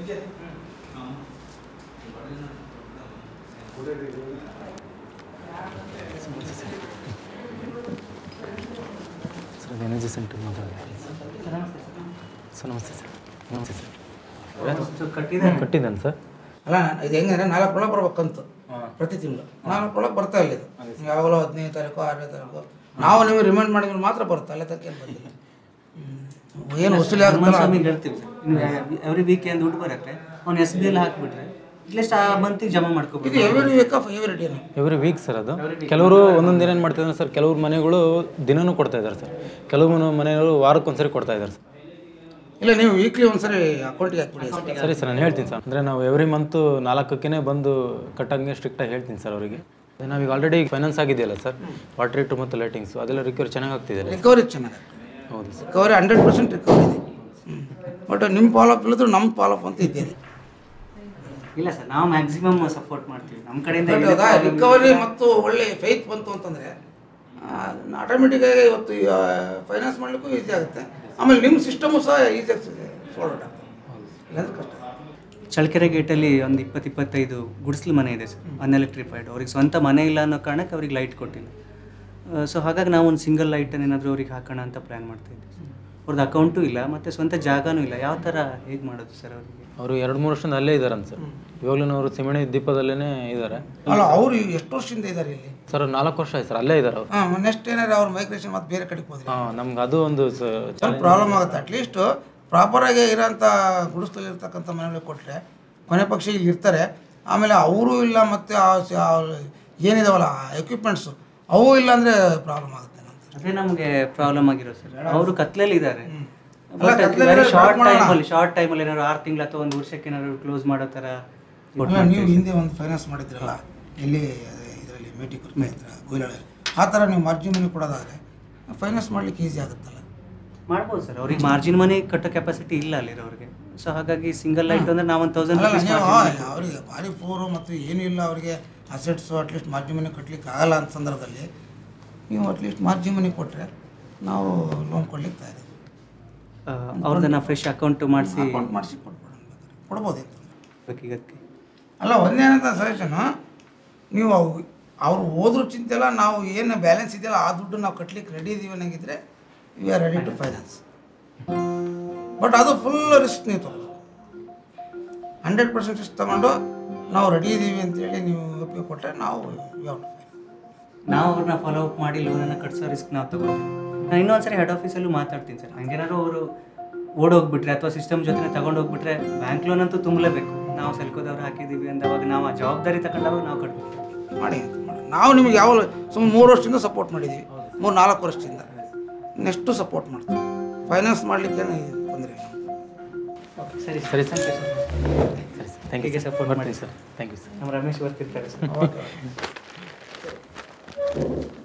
Sir ಅದು energy centre ಮಾತಾಡೋದು sir ನಮಸ್ತೆ ಸರ್ ನಮಸ್ತೆ ಸರ್ ಕಟ್ಟಿದ್ದಾನೆ ಸರ್ ಅಲ್ಲ ಇದು ಹೆಂಗಂದ್ರೆ ನಾಲ್ಕು ಒಳಗೆ ಬರ್ಬೇಕಂತ ಪ್ರತಿ ತಿಂಗಳು ನಾಲ್ಕು ಒಳಗೆ ಬರ್ತಾ ಇಲ್ಲ ಇದು ಯಾವಾಗಲೂ ಹದಿನೈದು ತಾರೀಕು ಆರನೇ ತಾರೀಕು ನಾವು ನಿಮಗೆ ರಿಮೈಂಡ್ ಮಾಡಿದ್ರೆ ಮಾತ್ರ ಬರುತ್ತೆ ಅಲ್ಲೇ ತನಕ ಏನು ಬಂದಿಲ್ಲ ಹ್ಮ್. ಏನು ವಸೂಲಿ ಆಗುತ್ತಲ್ಲ ಸ್ವಾಮಿಗೆ ಹೇಳ್ತೀವಿ ಸರ್ ಎವ್ರಿ ವೀಕೆಂಡ್ ದುಡ್ಡು ಬರುತ್ತೆ ಅವ್ನು ಎಸ್ ಬಿ ಅಲ್ಲಿ ಹಾಕ್ಬಿಟ್ರೆ ಇಟ್ಲೀಸ್ಟ್ ಆ ಮಂತಿಗೆ ಜಮಾ ಇದು ಮಾಡ್ಕೋಬೋದು ಎವ್ರಿ ವೀಕ್ ಆಫ್ ಎವ್ರಿ ಡೇನು ಎವ್ರಿ ವೀಕ್ ಸರ್ ಅದು ಕೆಲವರು ಒಂದೊಂದು ದಿನ ಏನು ಮಾಡ್ತಿದ್ದಾರೆ ಸರ್ ಕೆಲವ್ರು ಮನೆಗಳು ದಿನನೂ ಕೊಡ್ತಾ ಇದ್ದಾರೆ ಸರ್ ಕೆಲವು ಮನೆ- ಮನೆಗಳು ವಾರಕ್ಕೊಂದ್ಸರಿ ಕೊಡ್ತಾ ಇದ್ದಾರೆ ಸರ್ ಇಲ್ಲ ನೀವು ವೀಕ್ಲಿ ಒಂದ್ಸರಿ ಅಕೌಂಟಿಗೆ ಹಾಕ್ಬಿಡಿ ಸರಿ ಸರ್ ನಾನು ಹೇಳ್ತೀನಿ ಸರ್ ಅಂದರೆ ನಾವು ಎವ್ರಿ ಮಂತು ನಾಲ್ಕಕ್ಕೇ ಬಂದು ಕಟ್ಟಂಗೆ ಸ್ಟ್ರಿಕ್ಟಾಗಿ ಹೇಳ್ತೀನಿ ಸರ್ ಅವರಿಗೆ ನಾವೀಗ ಆಲ್ರೆಡಿ ಫೈನಾನ್ಸ್ ಆಗಿದೆಯಲ್ಲ ಸರ್ ವಾಟರ್ ಹೀಟ್ರ್ ಮತ್ತು ಲೈಟಿಂಗ್ಸು ಅದೆಲ್ಲ ರಿಕವರಿ ಚೆನ್ನಾಗಿ ಆಗ್ತಿದೆ ರಿಕವರಿ ಚೆನ್ನಾಗಿ ಹೌದು sir recovery hundred percent recovery ಇದೆ ಬಟ್ ನಿಮ್ಮ ಫಾಲೋಅಪ್ ಇಲ್ಲದ್ರು ನಮ್ಮ ಫಾಲೋಅಪ್ ಅಂತ ಇದ್ದೇನೆ ಇಲ್ಲ ಸರ್ ನಾವು ಮ್ಯಾಕ್ಸಿಮಮ್ ಸಪೋರ್ಟ್ ಮಾಡ್ತೀವಿ ನಮ್ಮ ಕಡೆಯಿಂದ ಬಟ್ ಏನೇ problem ರಿಕವರಿ ಮತ್ತು ಒಳ್ಳೆ ಫೇತ್ ಬಂತು ಅಂತಂದರೆ ಆಟೋಮೆಟಿಕ್ಕಾಗಿ ಇವತ್ತು ಫೈನಾನ್ಸ್ ಮಾಡಲಿಕ್ಕೂ ಈಸಿ ಆಗುತ್ತೆ ಆಮೇಲೆ ನಿಮ್ಮ ಸಿಸ್ಟಮು ಸಹ ಈಸಿಯಾಗಿ ಸಾಲ್ವ್ ಆಗ್ತದೆ ಇಲ್ಲಾಂದ್ರೆ ಕಷ್ಟ ಚಳ್ಳಕೆರೆ ಗೇಟಲ್ಲಿ ಒಂದು ಇಪ್ಪತ್ತು ಇಪ್ಪತ್ತೈದು ಗುಡಿಸ್ಲು ಮನೆ ಇದೆ ಸರ್ ಅನ್ಎಲೆಕ್ಟ್ರಿಫೈಡ್ ಅವ್ರಿಗೆ ಸ್ವಂತ ಮನೆ ಇಲ್ಲ ಅನ್ನೋ ಕಾರಣಕ್ಕೆ ಅವ್ರಿಗೆ ಲೈಟ್ ಕೊಟ್ಟಿಲ್ಲ ಸೊ ಹಾಗಾಗಿ ನಾವು ಒಂದು ಸಿಂಗಲ್ ಲೈಟನ್ನು ಏನಾದರೂ ಅವ್ರಿಗೆ ಹಾಕೋಣ ಅಂತ ಪ್ಲ್ಯಾನ್ ಮಾಡ್ತಾ ಇದ್ದೀವಿ ಅವ್ರದ್ದು ಅಕೌಂಟು ಇಲ್ಲ ಮತ್ತು ಸ್ವಂತ ಜಾಗನೂ ಇಲ್ಲ ಯಾವ ಥರ ಹೇಗೆ ಮಾಡೋದು ಸರ್ ಅವರಿಗೆ ಅವರು ಎರಡು ಮೂರು ವರ್ಷದಿಂದ ಅಲ್ಲೇ ಇದ್ದಾರಂತ ಸರ್ ಇವಾಗಲೂ ಅವರು ಸಿಮಣಿ ದೀಪದಲ್ಲೇ ಇದ್ದಾರೆ ಅಲ್ಲ ಅವರು ಎಷ್ಟು ವರ್ಷದಿಂದ ಇದ್ದಾರೆ ಇಲ್ಲಿ ಸರ್ ನಾಲ್ಕು ವರ್ಷ ಆಯ್ತು ಸರ್ ಅಲ್ಲೇ ಇದ್ದಾರೆ ಅವರು ಹಾಂ ನೆಕ್ಸ್ಟ್ ಏನಾರು ಅವ್ರ ಮೈಗ್ರೇಷನ್ ಮತ್ತೆ ಬೇರೆ ಕಡೆಗೆ ಹೋದ್ರೆ ಹಾಂ ನಮ್ಗೆ ಅದು ಒಂದು ಸ- ಸ್ವಲ್ಪ ಪ್ರಾಬ್ಲಮ್ ಆಗುತ್ತೆ ಅಟ್ಲೀಸ್ಟ್ ಪ್ರಾಪರಾಗಿ ಇರೋಂಥ ಗುಡಿಸ್ಲಲ್ಲಿ ಇರ್ತಕ್ಕಂಥ ಮನೆಗಳಿಗೆ ಕೊಟ್ಟರೆ ಕೊನೆ ಪಕ್ಷ ಇಲ್ಲಿ ಇರ್ತಾರೆ ಆಮೇಲೆ ಅವರು ಇಲ್ಲ ಮತ್ತು ಆ ಸ- ಆ ಏನಿದಾವಲ್ಲ ಎಕ್ವಿಪ್ಮೆಂಟ್ಸು ಅವು ಇಲ್ಲ ಅಂದರೆ ಪ್ರಾಬ್ಲಮ್ ಆಗುತ್ತೆ ನಂತರ ಅದೇ ನಮಗೆ ಪ್ರಾಬ್ಲಮ್ ಆಗಿರೋ ಸರ್ ಅವರು ಕತ್ಲಲ್ಲಿ ಇದ್ದಾರೆ ಅಲ್ಲ, ಕತ್ಲಲ್ಲಿ ವೆರಿ ಇದ್ದಾರೆ, ಶಾರ್ಟ್ ಮಾಡೋಣ. ಟೈಮಲ್ಲಿ ಶಾರ್ಟ್ ಟೈಮಲ್ಲಿ ಏನಾದ್ರು ಆರು ತಿಂಗಳು ಅಥವಾ ಒಂದು ವರ್ಷಕ್ಕೆ ಏನಾದ್ರು ಕ್ಲೋಸ್ ಮಾಡೋ ಥರ ಅಲ್ಲ, ನೀವು ಹಿಂದೆ ಒಂದು ಫೈನಾನ್ಸ್ ಮಾಡಿದ್ರಲ್ಲ ಎಲ್ಲಿ ಇದರಲ್ಲಿ ಮೇಟಿ ಕುರ್ಮೆ ಹತ್ರ ಗೋಯಿಲಾಳಲ್ಲಿ ಆ ಥರ ನೀವು ಮಾರ್ಜಿನ್ ಮನಿ ಕೊಡೋದಾದರೆ ಫೈನಾನ್ಸ್ ಮಾಡ್ಲಿಕ್ಕೆ ಈಸಿ ಆಗುತ್ತಲ್ಲ ಮಾಡ್ಬೋದು ಸರ್ ಅವ್ರಿಗೆ ಮಾರ್ಜಿನ್ ಮನಿ ಕಟ್ಟೋ ಕೆಪಾಸಿಟಿ ಇಲ್ಲ ಅಲ್ಲಿರೋರಿಗೆ ಸೊ ಹಾಗಾಗಿ ಸಿಂಗಲ್ ಲೈಟ್ ಅಂದ್ರೆ ನಾವು ಒಂದು ತೌಸಂಡ್ ಅಲ್ಲ ನೀವು ಅವರಿಗೆ ಭಾರಿ ಪೂರು ಮತ್ತು ಏನೂ ಇಲ್ಲ ಅವರಿಗೆ ಅಸೆಟ್ಸು ಅಟ್ಲೀಸ್ಟ್ ಮಾರ್ಜಿನ್ ಮನಿ ಕಟ್ಟಲಿಕ್ಕೆ ಆಗಲ್ಲ ಅಂತ ಸಂದರ್ಭದಲ್ಲಿ ನೀವು ಅಟ್ಲೀಸ್ಟ್ ಮಾರ್ಜಿನ್ ಮನಿ ಕೊಟ್ಟರೆ ನಾವು ಲೋನ್ ಕೊಡ್ಲಿಕ್ಕೆ ತಯಾರಿ ಅವ್ರದನ್ನ ಫ್ರೆಶ್ ಅಕೌಂಟ್ ಮಾಡಿಸಿ ಅಕೌಂಟ್ ಮಾಡಿಸಿ ಕೊಟ್ಬಿಡೋಣ ಬೇಕಾದ್ರೆ. ಕೊಡ್ಬೋದಿತ್ತು ಬೇಕಿಗತ್ತೆ ಅಲ್ಲ ಒಂದೇನಂತ ಸಜೆಷನು ನೀವು ಅವು ಅವ್ರು ಹೋದ್ರೂ ಚಿಂತೆ ಇಲ್ಲ ನಾವು ಏನು ಬ್ಯಾಲೆನ್ಸ್ ಇದೆಯಲ್ಲ ಆ ದುಡ್ಡು ನಾವು ಕಟ್ಲಿಕ್ಕೆ ರೆಡಿ ಇದೀವಿ ಅನ್ನಂಗಿದ್ರೆ we are ready to finance but ಅದು ಫುಲ್ ರಿಸ್ಕ್ ನೀವು ತಗೋಬೇಕು ಹಂಡ್ರೆಡ್ ಪರ್ಸೆಂಟ್ ರಿಸ್ಕ್ ತಗೊಂಡು ನಾವು ರೆಡಿ ಇದ್ದೀವಿ ಅಂತೇಳಿ ನೀವು ಒಪ್ಪಿಗೆ ಕೊಟ್ಟರೆ ನಾವು we have to pay. ನಾವು ಅವ್ರನ್ನ ಫಾಲೋ ಅಪ್ ಮಾಡಿ ಲೋನನ್ನು ಕಟ್ಸೋ ರಿಸ್ಕ್ ನಾವು ತಗೋತೀವಿ ನಾನು ಇನ್ನೊಂದ್ಸರಿ ಹೆಡ್ ಆಫೀಸಲ್ಲೂ ಮಾತಾಡ್ತೀನಿ ಸರ್ ಹಂಗೇನಾದ್ರು ಅವರು ಓಡೋಗ್ಬಿಟ್ರೆ ಅಥವಾ ಸಿಸ್ಟಮ್ ಜೊತೆ ತಗೊಂಡು ಹೋಗ್ಬಿಟ್ರೆ ಬ್ಯಾಂಕ್ ಲೋನ್ ಅಂತೂ ತುಂಬಲೇಬೇಕು ನಾವು ಸೆಲ್ಕೋದವ್ರು ಹಾಕಿದ್ದೀವಿ ಅಂದವಾಗ ನಾವು ಆ ಜವಾಬ್ದಾರಿ ತಗೊಂಡಾಗ ನಾವು ಕಟ್ಬೇಕು ಮಾಡಿ ಅಂತ ಮಾಡಿ ನಾವು ನಿಮ್ಗೆ ಯಾವ ಸುಮ್ಮನೆ ಮೂರು ವರ್ಷದಿಂದ ಸಪೋರ್ಟ್ ಮಾಡಿದ್ದೀವಿ ಮೂರು ನಾಲ್ಕು ವರ್ಷದಿಂದ ನೆಕ್ಸ್ಟು ಸಪೋರ್ಟ್ ಮಾಡ್ತೀವಿ ಫೈನಾನ್ಸ್ ಮಾಡಲಿಕ್ಕೆ ತೊಂದರೆ ಇಲ್ಲ ಸರಿ ಸರಿ ಸರ್ ಸರಿ ಸರ್ ಥ್ಯಾಂಕ್ ಯು ಹೀಗೆ ಸರ್ support ಬರ್ತೀನಿ ಮಾಡಿ. ಸರ್ ಥ್ಯಾಂಕ್ ಯು ಸರ್ ನಮ್ಮ ರಮೇಶ್ ಬರ್ತಿರ್ತಾರೆ ಸರ್ ಓಕೆ